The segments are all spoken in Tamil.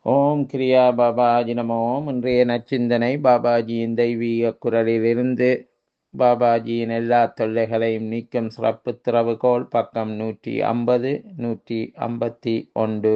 ஓம் கிரியா பாபாஜி நமோ இன்றைய நச்சிந்தனை பாபாஜியின் தெய்வீக குரலிலிருந்து பாபாஜியின் எல்லா தொல்லைகளையும் நீக்கும் சிறப்பு திறவுகோல் பக்கம் நூற்றி ஐம்பது நூற்றி ஐம்பத்தி ஒன்று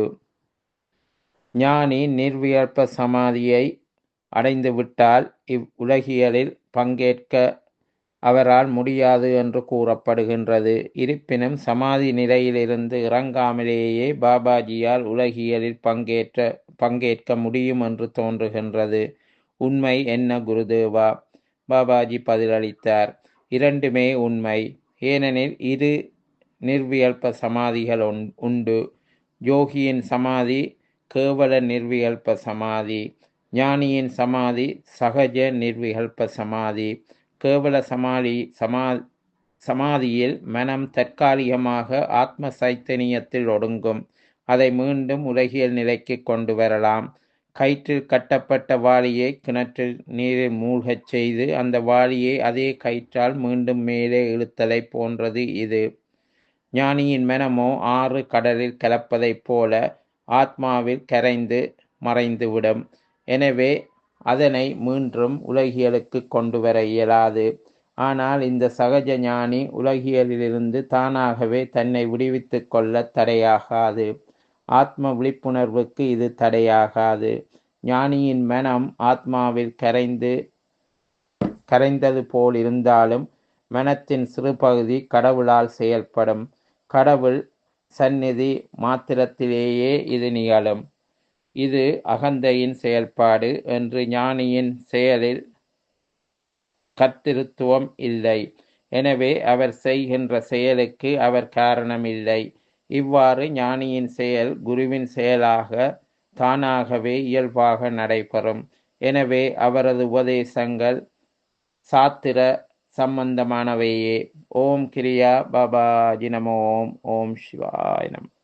ஞானி நிர்வியல்ப சமாதியை அடைந்து விட்டால் இவ் உலகியலில் பங்கேற்க அவரால் முடியாது என்று கூறப்படுகின்றது இருப்பினும் சமாதி நிலையிலிருந்து இறங்காமலேயே பாபாஜியால் உலகியலில் பங்கேற்ற பங்கேற்க முடியும் என்று தோன்றுகின்றது உண்மை என்ன குருதேவா பாபாஜி பதிலளித்தார் இரண்டுமே உண்மை ஏனெனில் இரு நிர்வியல்ப சமாதிகள் உண்டு யோகியின் சமாதி கேவல நிர்வியல்ப சமாதி ஞானியின் சமாதி சகஜ நிர்விகல்ப சமாதி கேவல சமாதி சமா சமாதியில் மனம் தற்காலிகமாக ஆத்ம சைத்தன்யத்தில் ஒடுங்கும் அதை மீண்டும் உலகியல் நிலைக்கு கொண்டு வரலாம் கயிற்றில் கட்டப்பட்ட வாளியை கிணற்றில் நீரில் மூழ்கச் செய்து அந்த வாளியை அதே கயிற்றால் மீண்டும் மேலே இழுத்தலை போன்றது இது ஞானியின் மனமோ ஆறு கடலில் கலப்பதைப் போல ஆத்மாவில் கரைந்து மறைந்துவிடும் எனவே அதனை மீண்டும் உலகியலுக்கு கொண்டு வர இயலாது ஆனால் இந்த சகஜ ஞானி உலகியலிலிருந்து தானாகவே தன்னை விடுவித்து கொள்ள தடையாகாது ஆத்ம விழிப்புணர்வுக்கு இது தடையாகாது ஞானியின் மனம் ஆத்மாவில் கரைந்து கரைந்தது போல் இருந்தாலும் மனத்தின் சிறு பகுதி கடவுளால் செயல்படும் கடவுள் சந்நிதி மாத்திரத்திலேயே இது நிகழும் இது அகந்தையின் செயல்பாடு என்று ஞானியின் செயலில் கர்த்திருத்துவம் இல்லை எனவே அவர் செய்கின்ற செயலுக்கு அவர் காரணமில்லை இவ்வாறு ஞானியின் செயல் குருவின் செயலாக தானாகவே இயல்பாக நடைபெறும் எனவே அவரது உபதேசங்கள் சாத்திர சம்பந்தமானவையே ஓம் கிரியா பாபாஜி நமோ ஓம் ஓம் சிவாய நம